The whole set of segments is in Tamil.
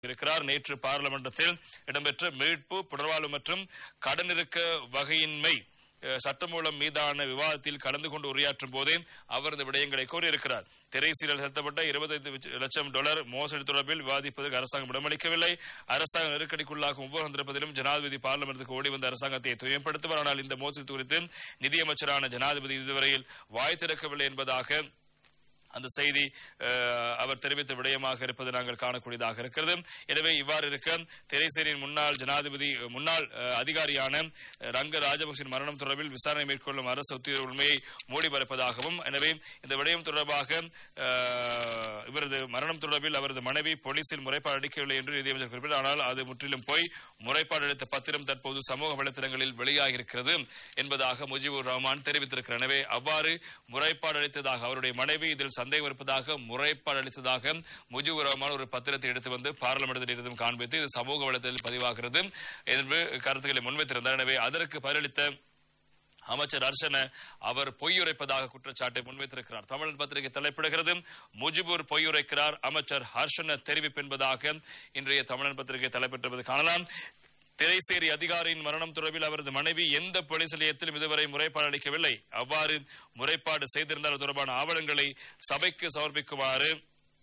இருக்கிறார் நேற்று பாராளுமன்றத்தில் இடம்பெற்ற மீட்பு புனர்வாழ்வு மற்றும் கடனிருக்க வகையின்மை அஹ், சட்டமூலம் மீதான விவாதத்தில் கலந்து கொண்டு உரையாற்றும் போதே அவர் இந்த விடயங்களை கோரியிருக்கிறார் திரைசீரில் செலுத்தப்பட்ட இருபத்தைந்து லட்சம் டாலர் மோசடி தொடர்பில் விவாதிப்பதற்கு அரசாங்கம் இடமளிக்கவில்லை அரசாங்க நெருக்கடிக்குள்ளாகும் ஒவ்வொரு சந்தர்ப்பத்திலும் ஜனாதிபதி பார்லிமெண்ட்டுக்கு ஓடி வந்த அரசாங்கத்தை தூய்மைப்படுத்துவார் ஆனால் இந்த மோசடி குறித்து நிதியமைச்சரான ஜனாதிபதி இதுவரையில் வாய் திறக்கவில்லை என்பதாக அந்த செய்தி அஹ், அவர் தெரிவித்த விடயமாக இருப்பது நாங்கள் காணக்கூடியதாக இருக்கிறது எனவே இவ்வாறு இருக்க திரைசேரியின் முன்னாள் ஜனாதிபதி முன்னாள் அஹ், அதிகாரியான அஹ், ரங்க ராஜபக்சின் மரணம் தொடர்பில் விசாரணை மேற்கொள்ளும் அரசு உத்தியோக உண்மையை மூடி மறைப்பதாகவும் எனவே இந்த விடயம் தொடர்பாக அஹ், இவரது மரணம் தொடர்பில் அவரது மனைவி போலீசில் முறைப்பாடு அளிக்கவில்லை என்று நீதியமைச்சர் குறிப்பிட்டார் ஆனால் அது முற்றிலும் போய் முறைப்பாடு அளித்த பத்திரம் தற்போது சமூக வலைத்தளங்களில் வெளியாகியிருக்கிறது என்பதாக முஜிபுர் ரஹ்மான் தெரிவித்திருக்கிறார் எனவே அவ்வாறு முறைப்பாடு அளித்ததாக அவருடைய மனைவி இதில் சந்தேகம் இருப்பதாக முறைப்பாடு அளித்ததாக முஜிபுர் ரஹ்மான் ஒரு பத்திரத்தை எடுத்து வந்து பாராளுமன்றத்தில் இருந்தும் காண்பித்து இது சமூக வலைத்தளத்தில் பதிவாகிறது என்று கருத்துக்களை முன்வைத்திருந்தார் எனவே அதற்கு பதிலளித்த அமைச்சர் அர்ச்சன அவர் பொய்யுரைப்பதாக குற்றச்சாட்டை முன்வைத்திருக்கிறார் தமிழன் பத்திரிகை தலைப்பிடுகிறது முஜிபுர் பொய்யுரைக்கிறார் அமைச்சர் ஹர்ஷன தெரிவிப்பு என்பதாக இன்றைய தமிழன் பத்திரிகை தலைப்பெற்றுவது காணலாம் திரைசேரி அதிகாரியின் மரணம் தொடர்பில் அவரது மனைவி எந்த போலீஸ் நிலையத்திலும் இதுவரை முறைப்பாடு அளிக்கவில்லை அவ்வாறு முறைப்பாடு செய்திருந்தால் அது தொடர்பான ஆவணங்களை சபைக்கு சமர்ப்பிக்குமாறு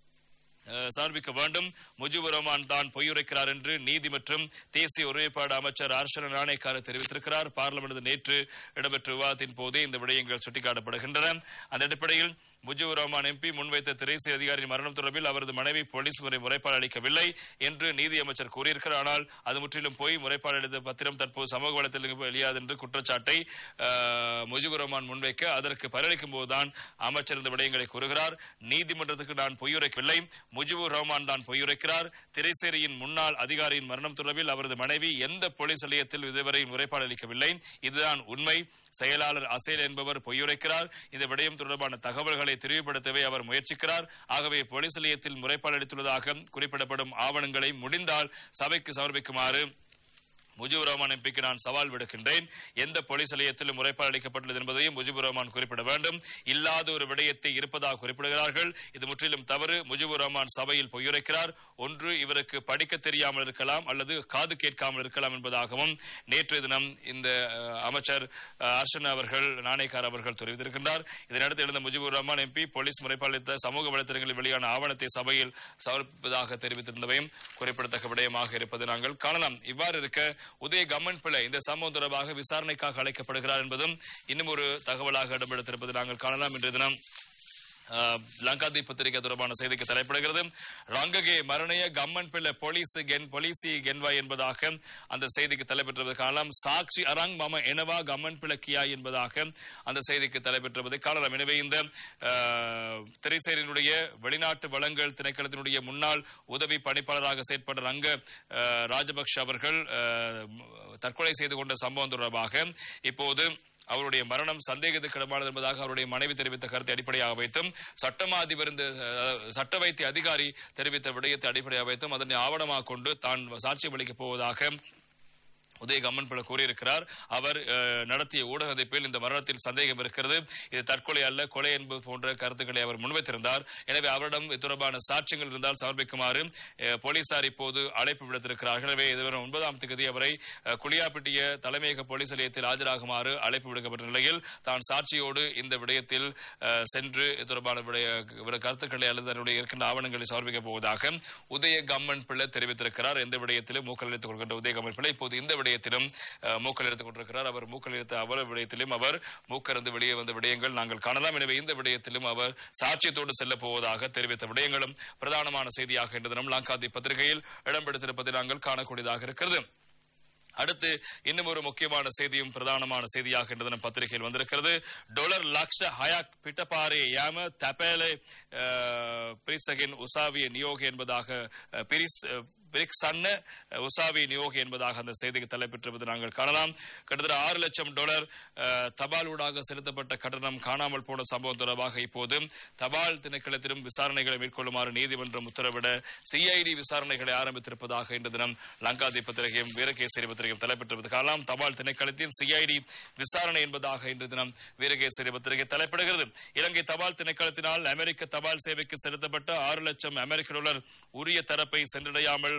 அஹ், சமர்ப்பிக்க வேண்டும் முஜிபுர் ரஹ்மான் தான் பொய்யுரைக்கிறார் என்று நீதி மற்றும் தேசிய ஒருமைப்பாடு அமைச்சர் அர்ஷன நாணயக்காரர் தெரிவித்திருக்கிறார் பார்லிமெண்ட் நேற்று இடம்பெற்ற விவாதத்தின் போதே இந்த விடயங்கள் சுட்டிக்காட்டப்படுகின்றன அந்த அடிப்படையில் முஜிபுர் ரஹ்மான் எம்பி முன்வைத்த திரைசை அதிகாரியின் மரணம் தொடர்பில் அவரது மனைவி போலீஸ் முறை முறைப்பாடு அளிக்கவில்லை என்று நீதி அமைச்சர் கூறியிருக்கிறார் ஆனால் அது முற்றிலும் போய் முறைப்பாடு அளித்த பத்திரம் தற்போது சமூக வலைத்தளத்தில் வெளியாது என்று குற்றச்சாட்டை அஹ், முஜிபுர் ரஹ்மான் முன்வைக்க அதற்கு பதிலளிக்கும் போதுதான் அமைச்சர் இந்த விடயங்களை கூறுகிறார் நீதிமன்றத்துக்கு நான் பொய்யுரைக்கவில்லை முஜிபுர் ரஹ்மான் தான் பொய்யுரைக்கிறார் திரைசேரியின் முன்னாள் அதிகாரியின் மரணம் தொடர்பில் அவரது மனைவி எந்த போலீஸ் நிலையத்தில் இதுவரை முறைப்பாடு அளிக்கவில்லை இதுதான் உண்மை செயலாளர் அசேல் என்பவர் பொய்யுரைக்கிறார் இந்த விடயம் தொடர்பான தகவல்களை தெரிவுபடுத்தவே அவர் முயற்சிக்கிறார் ஆகவே போலீஸ் நிலையத்தில் முறைப்பாடு அளித்துள்ளதாக குறிப்பிடப்படும் ஆவணங்களை முடிந்தால் சபைக்கு சமர்ப்பிக்குமாறு முஜிபுர் ரஹ்மான் எம்பிக்கு நான் சவால் விடுக்கின்றேன் எந்த போலீஸ் நிலையத்திலும் முறைப்பாடு அளிக்கப்பட்டுள்ளது என்பதையும் முஜிபுர் ரஹ்மான் குறிப்பிட வேண்டும் இல்லாத ஒரு விடயத்தை இருப்பதாக குறிப்பிடுகிறார்கள் இது முற்றிலும் தவறு முஜிபுர் ரஹ்மான் சபையில் பொய்யுரைக்கிறார் ஒன்று இவருக்கு படிக்க தெரியாமல் இருக்கலாம் அல்லது காது கேட்காமல் இருக்கலாம் என்பதாகவும் நேற்று தினம் இந்த அஹ், அமைச்சர் அஹ், அர்ஷன் அவர்கள் நாணயக்கார் அவர்கள் தெரிவித்திருக்கின்றார் இதனடுத்து எழுந்த முஜிபுர் ரஹ்மான் எம்பி போலீஸ் முறைப்பாடு அளித்த சமூக வலைத்தளங்களில் வெளியான ஆவணத்தை சபையில் சமர்ப்பிப்பதாக தெரிவித்திருந்தவையும் குறிப்பிடத்தக்க விடயமாக இருப்பது நாங்கள் காணலாம் இவ்வாறு இருக்க உதய கம்மன் பிள்ளை இந்த சம்பவம் தொடர்பாக விசாரணைக்காக அழைக்கப்படுகிறார் என்பதும் இன்னும் ஒரு தகவலாக இடம்பெடுத்திருப்பது நாங்கள் காணலாம் இன்றைய தினம் அஹ், லங்காதீப் பத்திரிகை தொடர்பான செய்திக்கு தலைப்படுகிறது ரங்ககே மரணைய கம்மன் பிள்ளை போலீஸ் கென் போலீசி கென்வாய் என்பதாக அந்த செய்திக்கு தலைப்பெற்றுவது காணலாம் சாட்சி அரங் மம எனவா கம்மன் பிள்ளை கியா என்பதாக அந்த செய்திக்கு தலைப்பெற்றுவதை காணலாம் எனவே இந்த அஹ், திரைசேரியினுடைய வெளிநாட்டு வளங்கள் திணைக்களத்தினுடைய முன்னாள் உதவி பணிப்பாளராக செயற்பட்ட ரங்க அஹ், ராஜபக்ஷ அவர்கள் அஹ், தற்கொலை செய்து கொண்ட சம்பவம் தொடர்பாக இப்போது அவருடைய மரணம் சந்தேகத்துக்கிடமானது என்பதாக அவருடைய மனைவி தெரிவித்த கருத்தை அடிப்படையாக வைத்தும் சட்டமா அதிபர் இந்த அஹ், சட்ட வைத்திய அதிகாரி தெரிவித்த விடயத்தை அடிப்படையாக வைத்தும் அதனை ஆவணமாக கொண்டு தான் சாட்சியம் அளிக்கப் போவதாக உதய கம்மன் பிள்ளை கூறியிருக்கிறார் அவர் அஹ், நடத்திய ஊடக சந்திப்பில் இந்த மரணத்தில் சந்தேகம் இருக்கிறது இது தற்கொலை அல்ல கொலை என்பது போன்ற கருத்துக்களை அவர் முன்வைத்திருந்தார் எனவே அவரிடம் இது தொடர்பான சாட்சியங்கள் இருந்தால் சமர்ப்பிக்குமாறு அஹ், போலீசார் இப்போது அழைப்பு விடுத்திருக்கிறார்கள் எனவே இதுவரை ஒன்பதாம் தேதி அவரை அஹ், குளியாப்பிட்டிய தலைமையக போலீஸ் நிலையத்தில் ஆஜராகுமாறு அழைப்பு விடுக்கப்பட்ட நிலையில் தான் சாட்சியோடு இந்த விடயத்தில் அஹ், சென்று இது தொடர்பான விடய விட கருத்துக்களை அல்லது அதனுடைய இருக்கின்ற ஆவணங்களை சமர்ப்பிக்கப் போவதாக உதய கம்மன் பிள்ளை தெரிவித்திருக்கிறார் எந்த விடயத்திலும் மூக்கல் எடுத்துக் கொள்கின்ற உதய கம்மன் பிள்ளை இப்போது இந்த விடயத்திலும் அஹ், மூக்கல் எடுத்துக் கொண்டிருக்கிறார் அவர் மூக்கல் எடுத்த அவர் விடயத்திலும் அவர் மூக்கருந்து வெளியே வந்த விடயங்கள் நாங்கள் காணலாம் எனவே இந்த விடயத்திலும் அவர் சாட்சியத்தோடு செல்ல போவதாக தெரிவித்த விடயங்களும் பிரதானமான செய்தியாக இன்று தினம் லங்காதி பத்திரிகையில் இடம்பெடுத்திருப்பதை நாங்கள் காணக்கூடியதாக இருக்கிறது அடுத்து இன்னும் ஒரு முக்கியமான செய்தியும் பிரதானமான செய்தியாக இன்று தினம் பத்திரிகையில் வந்திருக்கிறது டொலர் லக்ஷ ஹயாக் பிட்டபாரே யாம தபேலே அஹ், பிரிசகின் உசாவிய நியோக என்பதாக அஹ், பிரிஸ் அஹ், பிரிக்ஸ் அன்ன உசாவி நியோக என்பதாக அந்த செய்திக்கு தலைப்பெற்றிருப்பது நாங்கள் காணலாம் கிட்டத்தட்ட ஆறு லட்சம் டாலர் அஹ், தபால் ஊடாக செலுத்தப்பட்ட கட்டணம் காணாமல் போன சம்பவம் தொடர்பாக இப்போது தபால் திணைக்களத்திலும் விசாரணைகளை மேற்கொள்ளுமாறு நீதிமன்றம் உத்தரவிட சிஐடி விசாரணைகளை ஆரம்பித்திருப்பதாக இன்று தினம் லங்காதி பத்திரிகையும் வீரகேசரி பத்திரிகையும் தலைப்பெற்றிருப்பது காணலாம் தபால் திணைக்களத்தின் சிஐடி விசாரணை என்பதாக இன்று தினம் வீரகேசரி பத்திரிகை தலைப்பிடுகிறது இலங்கை தபால் திணைக்களத்தினால் அமெரிக்க தபால் சேவைக்கு செலுத்தப்பட்ட ஆறு லட்சம் அமெரிக்க டாலர் உரிய தரப்பை சென்றடையாமல்